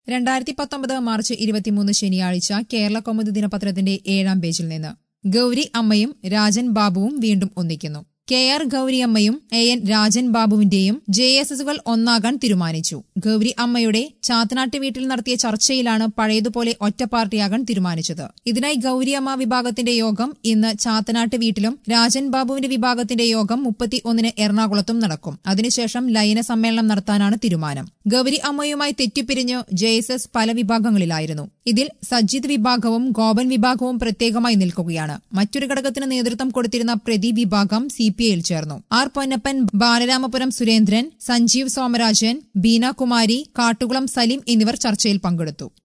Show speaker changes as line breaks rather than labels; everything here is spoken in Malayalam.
രണ്ടായിരത്തി പത്തൊമ്പത് മാർച്ച് ഇരുപത്തിമൂന്ന് ശനിയാഴ്ച കേരള കൗമുദി ദിനപത്രത്തിന്റെ ഏഴാം പേജിൽ നിന്ന് ഗൌരി അമ്മയും രാജൻ ബാബുവും വീണ്ടും ഒന്നിക്കുന്നു കെ ആർ ഗൌരിയമ്മയും എ എൻ രാജൻ ബാബുവിന്റെയും ജെ എസ് എസുകൾ ഒന്നാകാൻ തീരുമാനിച്ചു ഗൌരി അമ്മയുടെ ചാത്തനാട്ട് വീട്ടിൽ നടത്തിയ ചർച്ചയിലാണ് പഴയതുപോലെ ഒറ്റ പാർട്ടിയാകാൻ തീരുമാനിച്ചത് ഇതിനായി ഗൌരിയമ്മ വിഭാഗത്തിന്റെ യോഗം ഇന്ന് ചാത്തനാട്ട് വീട്ടിലും രാജൻ ബാബുവിന്റെ വിഭാഗത്തിന്റെ യോഗം മുപ്പത്തി ഒന്നിന് എറണാകുളത്തും നടക്കും അതിനുശേഷം ലയന സമ്മേളനം നടത്താനാണ് തീരുമാനം ഗൌരി അമ്മയുമായി തെറ്റിപ്പിരിഞ്ഞ് ജെ എസ് എസ് പല വിഭാഗങ്ങളിലായിരുന്നു ഇതിൽ സജ്ജിത് വിഭാഗവും ഗോപൻ വിഭാഗവും പ്രത്യേകമായി നിൽക്കുകയാണ് മറ്റൊരു ഘടകത്തിന് നേതൃത്വം കൊടുത്തിരുന്ന പ്രതി വിഭാഗം സി പി ഐയിൽ ചേർന്നു ആർ പൊന്നപ്പൻ ബാലരാമപുരം സുരേന്ദ്രൻ സഞ്ജീവ് സോമരാജൻ ബീന കുമാരി കാട്ടുകുളം സലീം എന്നിവർ ചർച്ചയിൽ പങ്കെടുത്തു